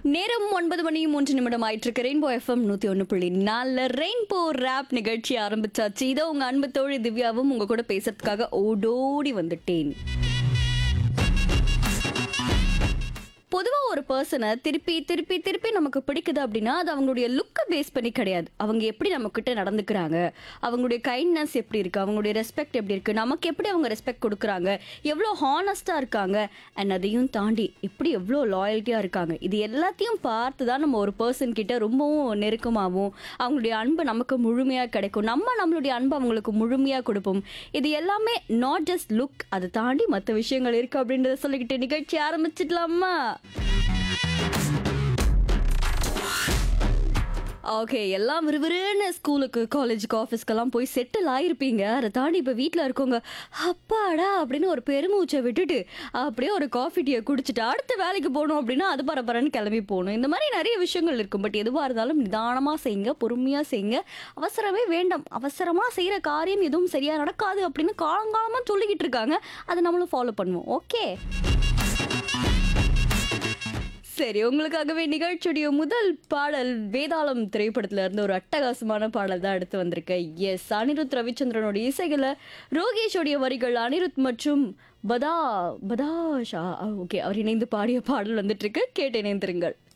நேரம் ஒன்பது மணி மூன்று நிமிடம் ஆயிட்டு ரெயின்போ எஃப்எம் நூத்தி ஒன்று புள்ளி நாலு ரெயின்போ ரேப் நிகழ்ச்சி ஆரம்பிச்சாச்சு இதோ உங்க அன்பு தோழி திவ்யாவும் உங்க கூட பேசுறதுக்காக ஓடோடி வந்துட்டேன் பொதுவாக ஒரு பர்சனை திருப்பி திருப்பி திருப்பி நமக்கு பிடிக்குது அப்படின்னா அது அவங்களுடைய லுக்கை பேஸ் பண்ணி கிடையாது அவங்க எப்படி நம்ம கிட்ட நடந்துக்கிறாங்க அவங்களுடைய கைண்ட்னஸ் எப்படி இருக்கு அவங்களுடைய ரெஸ்பெக்ட் எப்படி இருக்கு நமக்கு எப்படி அவங்க ரெஸ்பெக்ட் கொடுக்குறாங்க எவ்வளோ ஹானஸ்டாக இருக்காங்க அண்ட் அதையும் தாண்டி எப்படி எவ்வளோ லாயல்ட்டியாக இருக்காங்க இது எல்லாத்தையும் பார்த்து தான் நம்ம ஒரு பர்சன் கிட்ட ரொம்பவும் நெருக்கமாகவும் அவங்களுடைய அன்பு நமக்கு முழுமையாக கிடைக்கும் நம்ம நம்மளுடைய அன்பு அவங்களுக்கு முழுமையாக கொடுப்போம் இது எல்லாமே நாட் ஜஸ்ட் லுக் அதை தாண்டி மற்ற விஷயங்கள் இருக்கு அப்படின்றத சொல்லிக்கிட்டு நிகழ்ச்சி ஆரம்பிச்சிடலாமா ஓகே எல்லாம் விறுவிறுன்னு ஸ்கூலுக்கு காலேஜுக்கு ஆஃபீஸ்க்கெல்லாம் போய் செட்டில் ஆயிருப்பீங்க அதை தாண்டி இப்போ வீட்டில் இருக்கவங்க அப்பாடா அப்படின்னு ஒரு பெருமூச்சை விட்டுட்டு அப்படியே ஒரு காஃபி டீயை குடிச்சிட்டு அடுத்த வேலைக்கு போகணும் அப்படின்னா அது பரபரன்னு கிளம்பி போகணும் இந்த மாதிரி நிறைய விஷயங்கள் இருக்கும் பட் எதுவாக இருந்தாலும் நிதானமாக செய்யுங்க பொறுமையாக செய்யுங்க அவசரமே வேண்டாம் அவசரமாக செய்கிற காரியம் எதுவும் சரியாக நடக்காது அப்படின்னு காலங்காலமாக சொல்லிக்கிட்டு இருக்காங்க அதை நம்மளும் ஃபாலோ பண்ணுவோம் ஓகே சரி உங்களுக்காகவே நிகழ்ச்சியுடைய முதல் பாடல் வேதாளம் திரைப்படத்துல இருந்து ஒரு அட்டகாசமான பாடல் தான் எடுத்து வந்திருக்கேன் எஸ் அனிருத் ரவிச்சந்திரனோட இசைகளை ரோகேஷோடைய வரிகள் அனிருத் மற்றும் பதா பதாஷா ஓகே அவர் இணைந்து பாடிய பாடல் வந்துட்டு இருக்கு கேட்டு இணைந்திருங்கள்